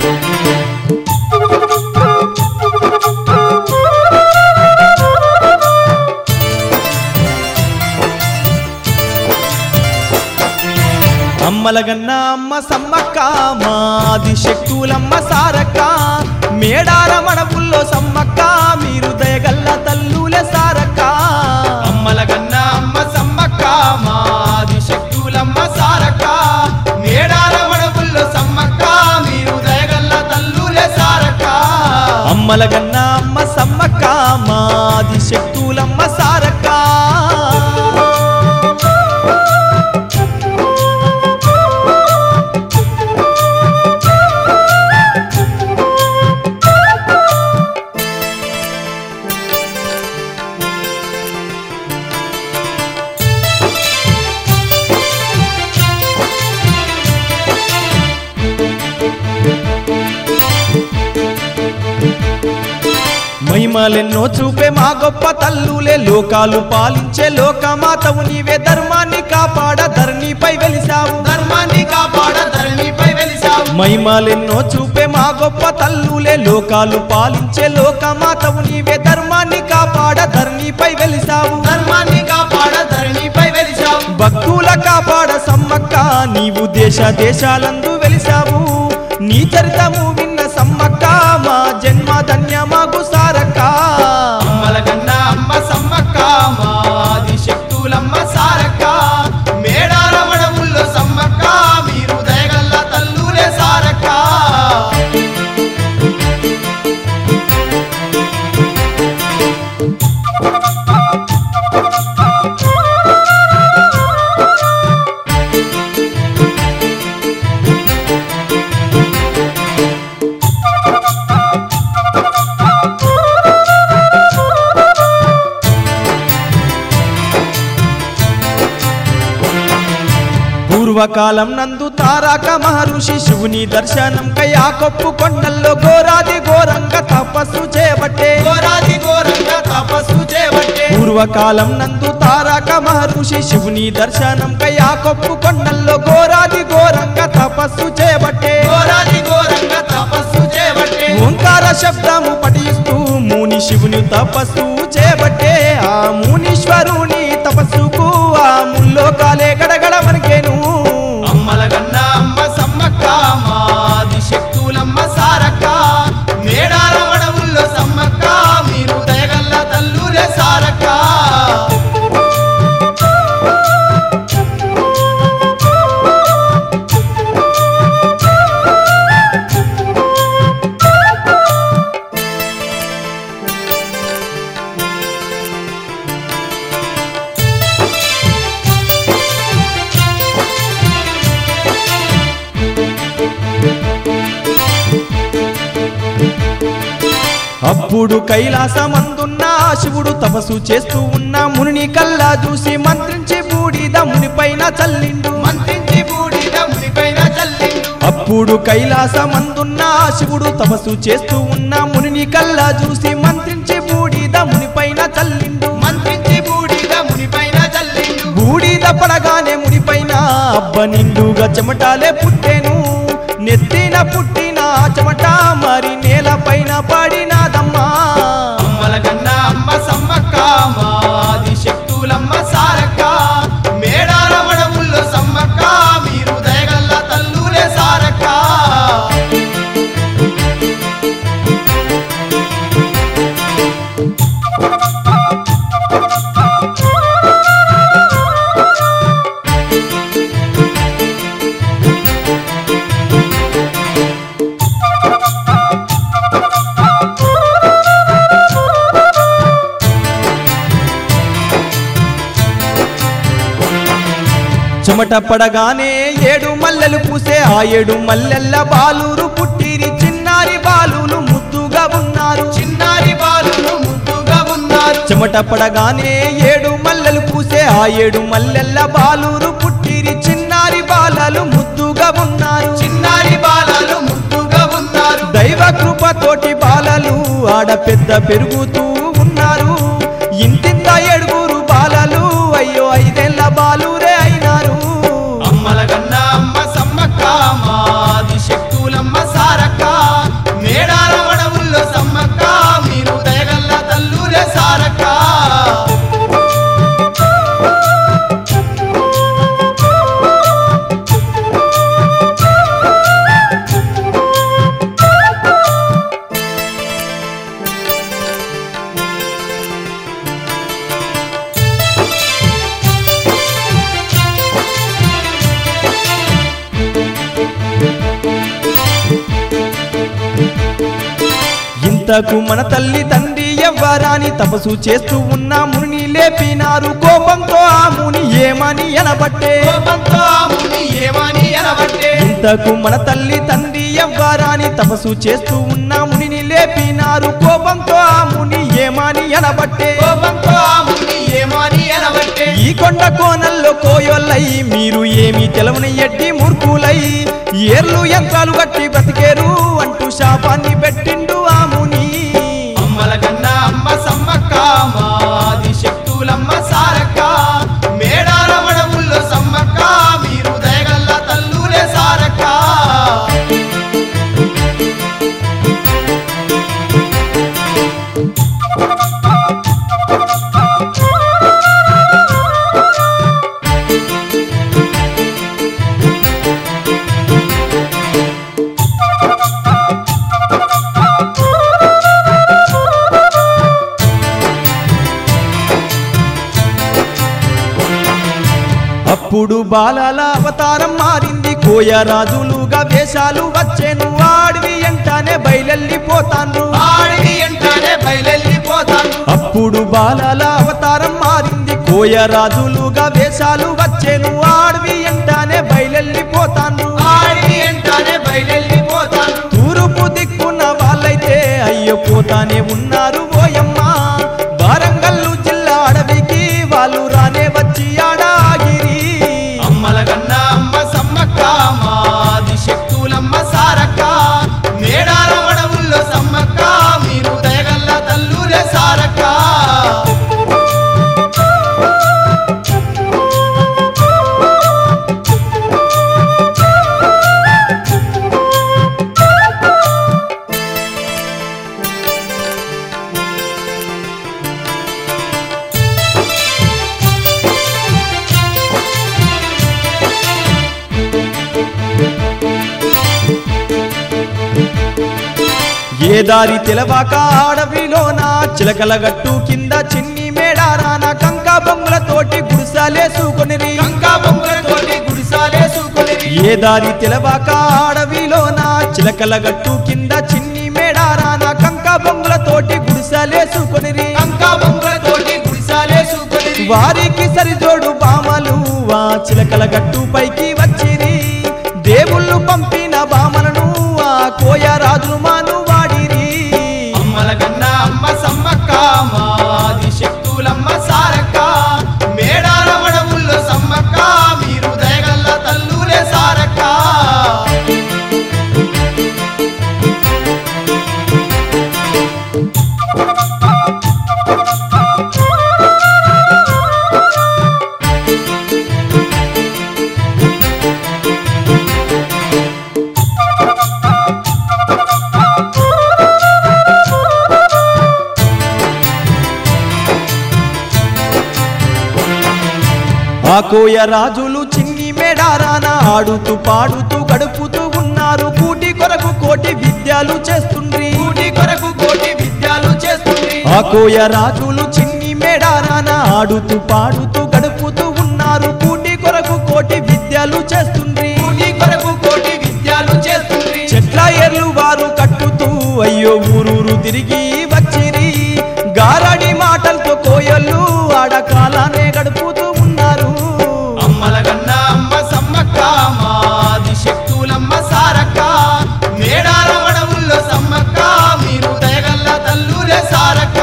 అమ్మలగన్న అమ్మ సమ్మక్క మాది శక్తులమ్మ సారక్క మేడార మడపుల్లో సమ్మక్క మీరు దయగల్ల తల్లులే సారక్క అమ్మలగన్న అమ్మ సమ్మక్క మాది శక్తులమ్మ సారక్క మేడార మడపుల్లో సమ్మక్క మీరు దయగల్ల తల్లులే సారక్క అమ్మలగన్న అమ్మ సమ్మక్క మాది శక్తులమ్మ సారక్క మహిమలెన్నో చూపే మా గొప్ప తల్లులే లోకాలు పాలించే లోకమాతవు నీవే ధర్మాన్ని కాపాడ ధరణిపై వెలిసావు ధర్మాన్ని కాపాడ ధరణిపై వెలిసావు మహిమలెన్నో చూపే మా గొప్ప తల్లులే లోకాలు పాలించే లోకమాతవు నీవే ధర్మాన్ని కాపాడ ధరణిపై వెలిసావు ధర్మాన్ని కాపాడ ధరణిపై వెలిసావు భక్తుల కాపాడ సమ్మక్క నీవు దేశ దేశాలందు వెలిసావు నీ చరితము విన్న సమ్మక్క మా జన్మ ధన్యమాగు సారక్క అమ్మలగన్న అమ్మ సమ్మక్క మాది శక్తులమ్మ సారక్క మేడార మడముల్లో సమ్మక్క మీరు దయగల్ల తల్లులే సారక్క పూర్వకాలం నందు తారాక మహర్షి శివుని దర్శనం కయా కొప్పు కొండల్లో ఘోరాది ఘోరంగా తపస్సు చేపట్టే ఘోరాది ఘోరంగా తపస్సు చేపట్టే పూర్వకాలం నందు తారాక మహర్షి శివుని దర్శనం కయా కొప్పు కొండల్లో ఘోరాది ఘోరంగా తపస్సు చేపట్టే ఘోరాది ఘోరంగా తపస్సు చేపట్టే ఓంకార శబ్దము పఠిస్తూ ముని శివుని తపస్సు చేపట్టే ఆ మునీశ్వరుని తపస్సుకు ఆ ముల్లోకాలే గడగడ మనకేను అమ్మలగన్న అమ్మ సమ్మక్క మాది శక్తులమ్మ సారక్క మేడార మడవుల్లో సమ్మక్క మీరు దయగల్ల తల్లులే సారక్క అప్పుడు కైలాసమందున్న ఆ శివుడు తపస్సు చేస్తూ ఉన్న మునిని కల్లా చూసి మంత్రించి బూడిద మునిపైన చల్లిండు మంత్రించి బూడిద మునిపైన చల్లిండు అప్పుడు కైలాసమందున్న ఆ శివుడు తపస్సు చేస్తూ ఉన్న మునిని కల్లా చూసి మంత్రించి బూడిద మునిపైన చల్లిండు మంత్రించి బూడిద మునిపైన చల్లిండు బూడిద పడగానే మునిపైన అబ్బ నిండుగా చెమటాలే పుట్టెను నెత్తిన పుట్టిన ఆ చెమట మరి నేలపైన పడినాదమ్మా అమ్మలగన్న అమ్మ సమ్మక్క మాది శక్తులమ్మ సారక్క మేడార మడవుల్లో సమ్మక్క మీరు దయగల్ల తల్లులే సారక్క చెమట పడగానే ఏడు మల్లెలు పూసే ఆ ఏడు మల్లెల్ల బాలూరు పుట్టిరి చిన్నారి బాలులు ముద్దుగా ఉన్నారు చిన్నారి బాలులు ముద్దుగా ఉన్నారు చెమట పడగానే ఏడు మల్లెలు పూసే ఆ ఏడు మల్లెల్ల బాలూరు పుట్టిరి చిన్నారి బాలలు ముద్దుగా ఉన్నారు చిన్నారి బాలలు ముద్దుగా ఉన్నారు దైవ కృపతోటి బాలలు ఆడ పెద్ద పెరుగుతూ ఉన్నారు ఇంతింత ఏడుగురు బాలలు అయ్యో ఐదేళ్ల బాలురే అయినారు అమ్మలగన్న అమ్మ సమ్మక్క మాది శక్తులమ్మ సారక్క ఇంతకు మన తల్లి తండ్రి ఎవ్వరాని తపస్సు చేస్తూ ఉన్న ముని లేపినారు కోపంతో ఆ ముని ఏమని ఎనబట్టే కోపంతో ఆ ముని ఏమని అనబట్టే ఇంతకు మన తల్లి తండ్రి ఎవ్వరాని తపస్సు చేస్తూ ఉన్న మునిని లేపినారు కోపంతో ఆ ముని ఏమని ఎనబట్టే కోపంతో ఆ ముని ఏమని అనబట్టే ఈ కొండ కోనల్లో కోయొల్లై మీరు ఏమి తెలవని ఎడ్డి మూర్ఖులై ఏర్లు యంత్రాలు కట్టి బ్రతికేరు అంటూ శాపాన్ని పెట్టిండు ఆ ముని అమ్మల కన్నా అమ్మ సమ్మక్క మాది శక్తులమ్మ సారక్క మేడార మడవుల్లో సమ్మక్క మీరు దయగల్ల తల్లులే సారక్క అప్పుడు బాలల అవతారం మారింది కోయరాజులుగా వేషాలు వచ్చేను అడవి ఎంటనే బయలెళ్ళిపోతాండ్రు ఆడివి ఎంటనే బయలెళ్ళిపోతాను అప్పుడు బాలల అవతారం మారింది కోయరాజులుగా వేషాలు వచ్చేను అడవి ఎంటనే బయలెళ్ళిపోతాండ్రు ఆడివి ఎంటనే బయలెళ్ళిపోతాను తూర్పు దిక్కున్న వాళ్ళైతే అయ్యో పోతానే ఉన్నారు ఓయమ్మ వారంగల్లు జిల్లా అడవికి వాళ్ళు రానే వచ్చి ఆడాగిరి అమ్మల కన్నా అమ్మ సమ్మక్క మాది శక్తులమ్మ సారక్క మేడార మడవుల్లో సమ్మక్క మీరు దయగల్ల తల్లులే సారక్క ఏ దారి తెలవాక అడవిలోన చిలకల గట్టు కింద చిన్ని మేడారాన కంక బొమ్మలతోటి గుడిసలేసుకొనిరి కంకా బొమ్మలతోటి గుడిసాలేసుకొనిరి ఏ దారి తెలవాక అడవిలోన చిలకల గట్టు కింద చిన్ని మేడారాన కంక బొమ్మలతోటి గుడిసలేసుకొనిరి కంకా బొమ్మలతోటి గుడిసాలేసుకొనిరి వారికి సరిజోడు బామలు ఆ చిలకల గట్టు పైకి వచ్చిరి దేవుళ్ళు పంపిన బామలను ఆ కోయ రాజులు మాను వాడిరి అమ్మల కన్నా అమ్మ సమ్మక్క మాది శక్తులమ్మ సారక్క మేడార మడవుల్లో సమ్మక్క మీరు దయగల్ల తల్లులే సారక్క ఆ కోయ రాజులు చిన్ని మేడారాన ఆడుతూ పాడుతూ గడుపుతూ ఉన్నారు కూటి కొరకు కోటి విద్యలు చేస్తుండ్రి కూటి కొరకు కోటి విద్యలు చేస్తుంది ఆ కోయ రాజులు చిన్ని మేడారాన ఆడుతూ పాడుతూ గడుపుతూ ఉన్నారు కూటి కొరకు కోటి విద్యలు చేస్తుండ్రి కూటి కొరకు కోటి విద్యలు చేస్తుంది చెట్ల ఎర్లు వారు కట్టుతూ అయ్యో ఊరూరు తిరిగి వచ్చిరి గారడి మాటలతో కోయళ్ళు ఆడకాలానే గడుపుతూ ఉన్నారు అమ్మల కన్నా అమ్మ సమ్మక్క మాది శక్తులమ్మ సారక్క మేడార మడవుల్లో సమ్మక్క మీరు దయగల్ల తల్లులే సారక్క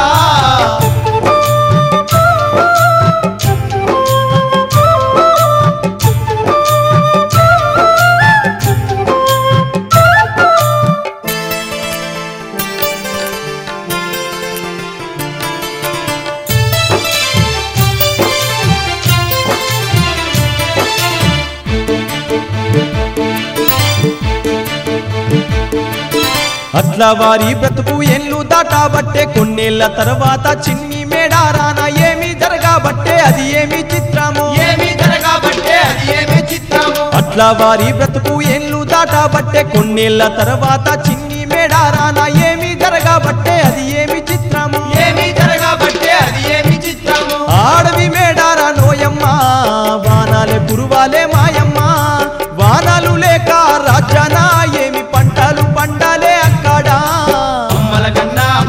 అట్లా వారి బ్రతుకు ఎన్లు దాటాబట్టే కొన్నేళ్ల తర్వాత చిన్ని మేడారాన ఏమి జరగబట్టే అది ఏమి చిత్రము ఏమి జరగబట్టే అది ఏమి చిత్రము అట్లా వారి బ్రతుకు ఎన్లు దాటాబట్టే కొన్నేళ్ల తర్వాత చిన్ని మేడారాన ఏమి జరగబట్టే అది ఏమి చిత్రము ఏమి జరగబట్టే అది ఏమి చిత్రము ఆడవి మేడార నోయమ్మ వానాలే పురువాలే మాయమ్మ వానాలు లేక రాజ్యాన ఏమి పంటలు పండాలే అక్కడ అమ్మల కన్నా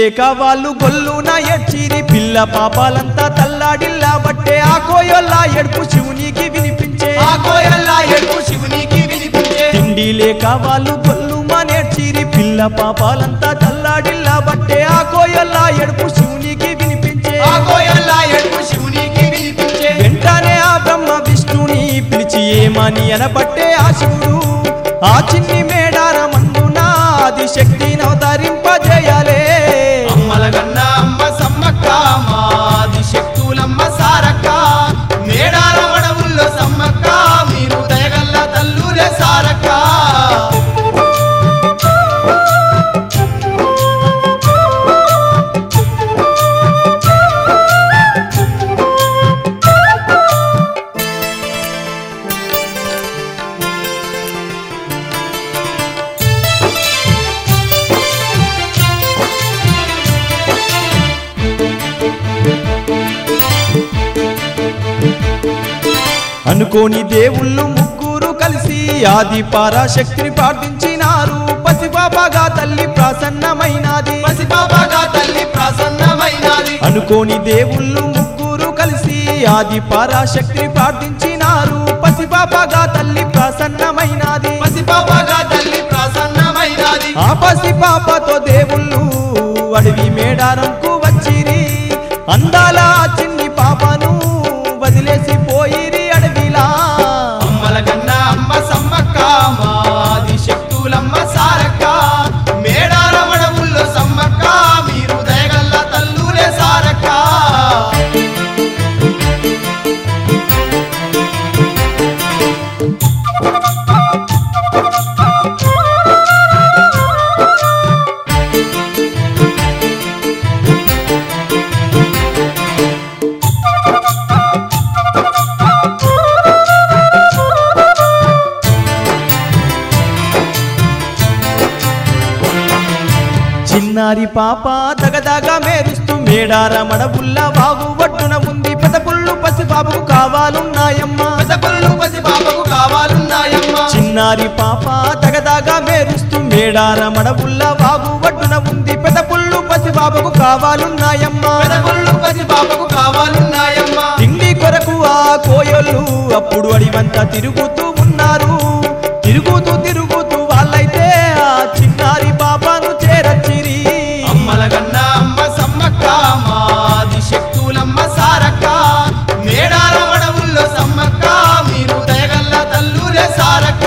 లేక వాళ్ళు గొల్లున ఎడ్చిరి పిల్ల పాపాలంతా తల్లాడిల్లా బట్టే ఆ కోయొల్లా ఎడుపు శివునికి వినిపించే ఆ కోయల్లా ఎడుపు శివునికి వినిపించే తిండి లేక వాళ్ళు గొల్లు నేర్చిరి పిల్ల పాపాలంతా తల్లాడిల్లా బట్టే ఆ కోయొల్లా ఎడుపు శివునికి వినిపించే ఆ కోయల్లా ఎడుపు శివునికి వినిపించే వెంటనే ఆ బ్రహ్మ విష్ణుని పిలిచి ఏమని అనబట్టే ఆ శివుడు ఆ చిన్ని మేడార మందున ఆది శక్తిని అవతరింపజేయాలే అమ్మల గన్న అమ్మ సమ్మక్క మాది శక్తులమ్మ సారక్క మేడార వడవుల్లో సమ్మక్క మీరు దయగల్ల తల్లులే సారక్క అనుకోని దేవుళ్ళు ముగ్గురు కలిసి ఆది పరాశక్తిని ప్రార్థించినారు పసిబాబాగా తల్లి ప్రసన్నమైనది పసిపాపగా తల్లి ప్రసన్నమైనది అనుకోని దేవుళ్ళు ముగ్గురు కలిసి ఆది పరాశక్తిని ప్రార్థించినారు పసిబాబాగా తల్లి ప్రసన్నమైనది పసిపాపగా తల్లి ప్రసన్నమైనది ఆ పసిపాపతో దేవుళ్ళు అడవి మేడారంకు వచ్చిరి అందాల ఆ చిన్ని పాపను వదిలేసి పోయిరి అడవిలా అమ్మల గన్న అమ్మ సమ్మక్క మాది శక్తులమ్మ సారక్క మేడార వడవుల్లో సమ్మక్క మీరు దయగల్ల తల్లులే సారక్క చిన్నారి పాప దగదగా మేరుస్తూ మేడార మడబుల్ల బాబు ఒడ్డున ఉంది పెదపుళ్ళు పసిబాబుకు కావాలున్నాయమ్మా పసపల్లు పసిపాపకు కావాలున్నాయమ్మ చిన్నారి పాప దగదగా మేరుస్తూ మేడార మడబుల్ల బాబు ఒడ్డున ఉంది పెదపుళ్ళు పసిబాబుకు కావాలున్నాయమ్మా పసపల్లు పసిపాపకు కావాలున్నాయమ్మ తిండి కొరకు ఆ కోయలు అప్పుడు అడివంతా తిరుగుతూ ఉన్నారు తిరుగుతూ తిరుగుతూ వాళ్ళైతే ఆ చిన్నారి పాపను చేరచ్చిరి అమ్మల గన్న అమ్మ సమ్మక్క మాది శక్తులమ్మ సారక్క మేడార వడవుల్లో సమ్మక్క మీరు దయగల్ల తల్లులే సారక్క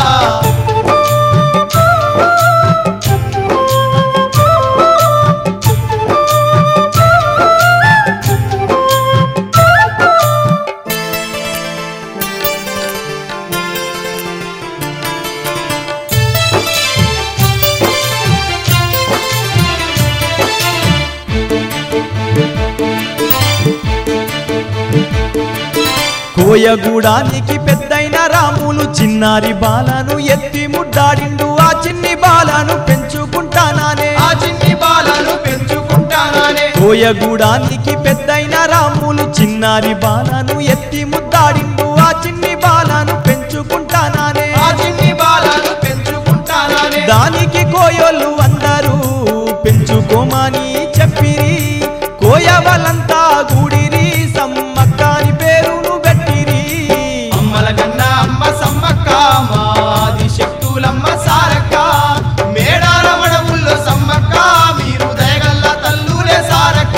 కోయగూడానికి పెద్దయిన రాములు చిన్నారి బాలను ఎత్తి ముడ్డాడిండు ఆ చిన్ని బాలను పెంచుకుంటానానే ఆ చిన్ని బాలను పెంచుకుంటానానే కోయగూడానికి పెద్దయిన రాములు చిన్నారి బాలను ఎత్తి ముద్దాడిండు ఆ చిన్ని బాలను పెంచుకుంటానానే ఆ చిన్ని బాలను పెంచుకుంటానానే దానికి కోయోళ్ళు అందరూ పెంచుకోమని చెప్పిరి కోయవలంతా గూడిరి సమ్మక్కాని పేరును పెట్టిరి అమ్మల గన్న అమ్మ సమ్మక్క మాది శక్తులమ్మ సారక్క మేడార వడవుల్లో సమ్మక్క మీరు దయగల్ల తల్లులే సారక్క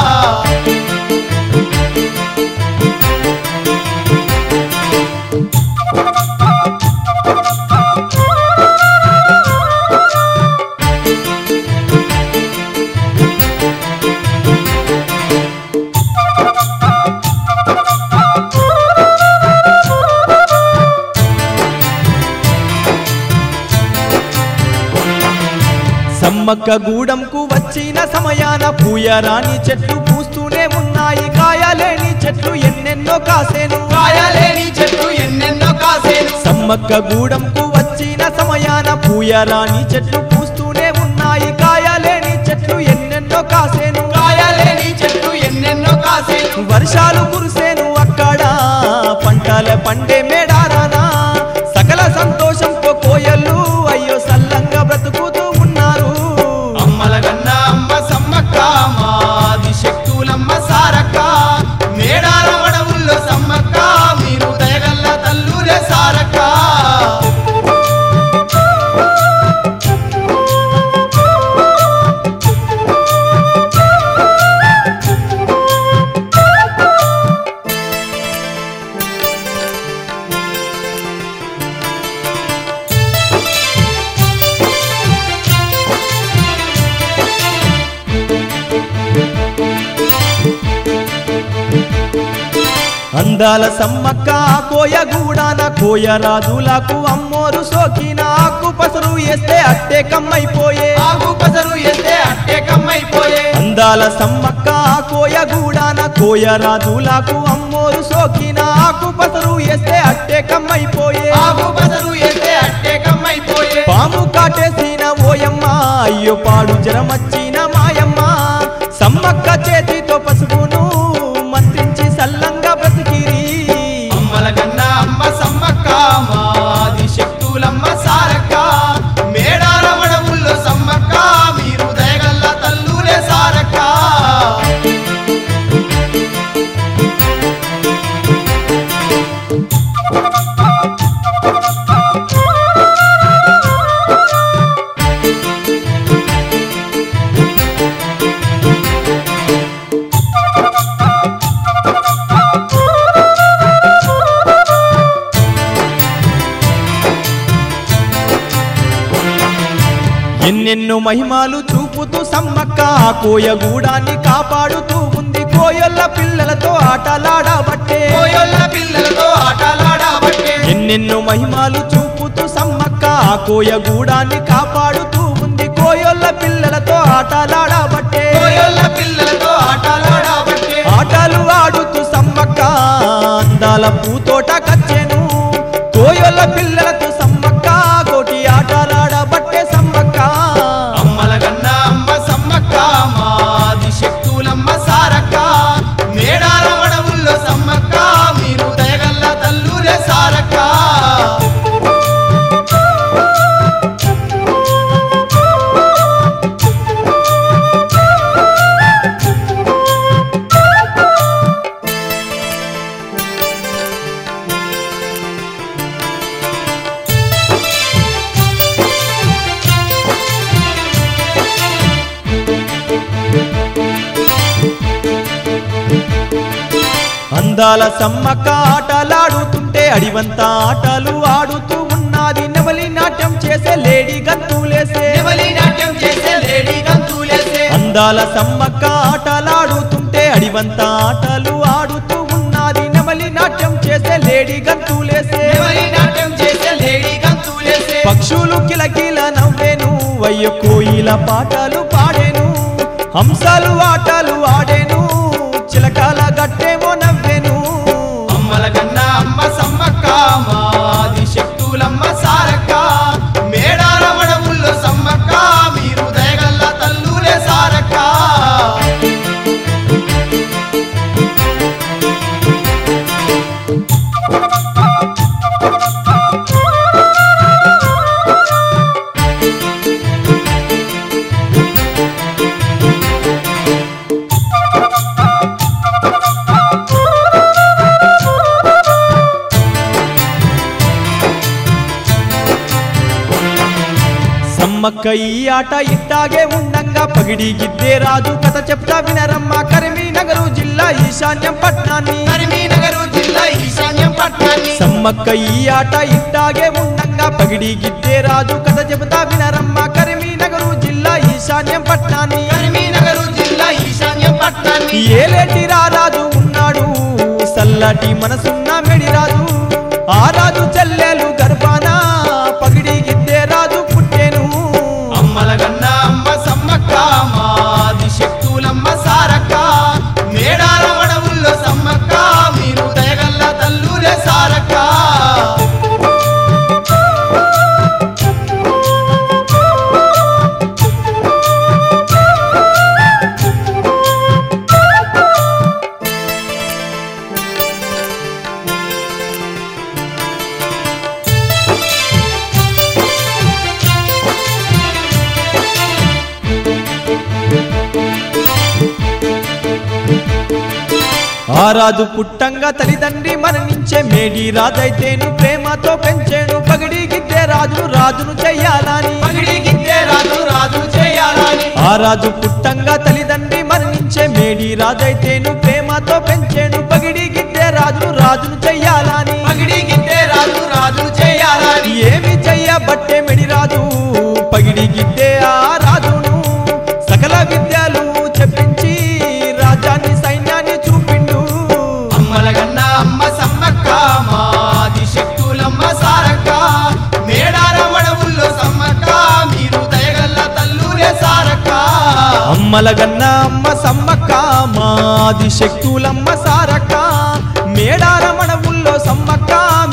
సమ్మక్క గూడెంకు వచ్చిన సమయాన పూయరాని చెట్లు పూస్తూనే ఉన్నాయి కాయలేని చెట్లు ఎన్నెన్నో కాసేను కాయలేని చెట్టు ఎన్నెన్నో కాసేను సమ్మక్క గూడెంకు వచ్చిన సమయాన పూయరాని చెట్లు పూస్తూనే ఉన్నాయి కాయలేని చెట్లు ఎన్నెన్నో కాసేను కాయలేని చెట్టు ఎన్నెన్నో కాసేను వర్షాలు కురిసేను అక్కడ పంటల పండే మేడారానా సకల సంతోషంతో కోయలు అయ్యో సల్లంగా బ్రతుకుతూ ఉన్నారు అమ్మల గన్న అమ్మ సమ్మ అందాల సమ్మక్క కోయగూడాన కోయ రాజులకు అమ్మోరు సోకిన ఆకు పసరు వేస్తే అట్టే కమ్మైపోయే ఆకు పసరు ఎత్తే అట్టే కమ్మైపోయే అందాల సమ్మక్క కోయగూడాన కోయ రాజులకు అమ్మోరు సోకిన ఆకు పసరు వేస్తే అట్టే కమ్మైపోయే ఆకు పసరు ఎత్తే అట్టే కమ్మైపోయే పాము కాటేసిన ఓయమ్మ అయ్యో పాడు జరమచ్చిన మాయమ్మ సమ్మక్క చేతితో పసుపును మంత్రించి సల్లంగా బ్రతికిరి అమ్మల కన్నా అమ్మ సమ్మక్క మాది శక్తులమ్మ సారక్క మేడాల వడవుల్లో సమ్మక్క మీరు దయగల్ల తల్లులే సారక్క ఎన్నెన్నో మహిమాలు చూపుతూ సమ్మక్క ఆ కోయగూడాన్ని కాపాడుతూ ఉంది కోయొల్ల పిల్లలతో ఆటలాడబట్టే కోయొల్ల పిల్లలతో ఆటలాడబట్టే ఎన్నెన్నో మహిమాలు చూపుతూ సమ్మక్క ఆ కోయగూడాన్ని కాపాడుతూ ఉంది కోయొల్ల పిల్లలతో ఆటలాడబట్టే కోయొల్ల పిల్లలతో ఆటలాడబట్టే ఆటలు ఆడుతూ సమ్మక్క అందాల పూతోట కచ్చెను కోయొల్ల పిల్లలతో సమ్మక్క కోటి ఆటలాడబట్టే సమ్మక్క అమ్మల కన్నా అమ్మ సమ్మక్క మాది శక్తులమ్మ సారక్క మేడాల వడవుల్లో సమ్మక్క మీరు దయగల్ల తల్లులే సారక్క అందాల సమ్మక్క ఆటలాడుతుంటే అడివంతా ఆటలు ఆడుతూ ఉన్నది నెమలి నాట్యం చేసే లేడీ గంతులేసే నెమలి నాట్యం చేసే లేడీ గంతులేసే అందాల సమ్మక్క ఆటలాడుతుంటే అడివంతా ఆటలు ఆడుతూ ఉన్నది నెమలి నాట్యం చేసే లేడీ గంతులేసే నెమలి నాట్యం చేసే లేడీ గంతులేసే పక్షులు కిలకిల నవ్వేను వయ్య కోయిల పాటలు పాడేను హంసాలు ఆటలు ఆడేను చిలకాల గట్టేమో నవ్వేను అమ్మల కన్నా అమ్మ సమ్మక్క మాది శక్తులమ్మ సారక్క మేడాల వడవుల్లో సమ్మక్క మీరు దయగల్ల తల్లులే సారక్క సమ్మక్క ఈ ఆట ఇట్టాగే ఉండంగా పగిడి గిద్దే రాజు కథ చెప్తా వినరమ్మ కరిమి నగరు జిల్లా ఈశాన్యం పట్నాన్ని కరీంనగర్ జిల్లా ఈశాన్యం పట్నాన్ని సమ్మక్క ఈ ఆట ఇట్టాగే ఉండంగా పగిడి గిద్దే రాజు కథ చెబుతా వినరమ్మ కరిమి నగరు జిల్లా ఈశాన్యం పట్నాన్ని కరీంనగర్ జిల్లా ఈశాన్యం పట్నాన్ని ఏలేటి రారాజు ఉన్నాడు సల్లటి మనసున్న మెడిరాజు ఆ రాజు చెల్లెలు గర్భాన పగిడి గిద్దే రాజు పుట్టెను అమ్మల కన్నా అమ్మ సమ్మక్క మాది శక్తులమ్మ సారక్క మేడాల వడవుల్లో సమ్మక్క మీరు దయగల్ల తల్లులే సారక్క ఆ రాజు పుట్టంగా తల్లిదండ్రి మరణించే మేడి రాజైతేను ప్రేమతో పెంచేను పగిడి గిద్దే రాజును రాజును చెయ్యాలని పగిడి గిద్దే రాజు రాజు చేయాలని ఆ రాజు పుట్టంగా తల్లిదండ్రి మరణించే మేడి రాజైతేను ప్రేమతో పెంచేను పగిడి గిద్దే రాజును రాజును చెయ్యాలని పగిడి గిద్దే రాజు రాజు చేయాలని ఏమి చెయ్యబట్టే మెడి రాజు పగిడి గిద్దే ఆ రాజును సకల విద్యలు చెప్పించి రాజ్యాన్ని సైన్యాన్ని చూపిండు అమ్మల కన్నా అమ్మ అమ్మలగన్న అమ్మ సమ్మక్క మాది శక్తులమ్మ సారక్క మేడారమణ ఊళ్ళో సమ్మక్క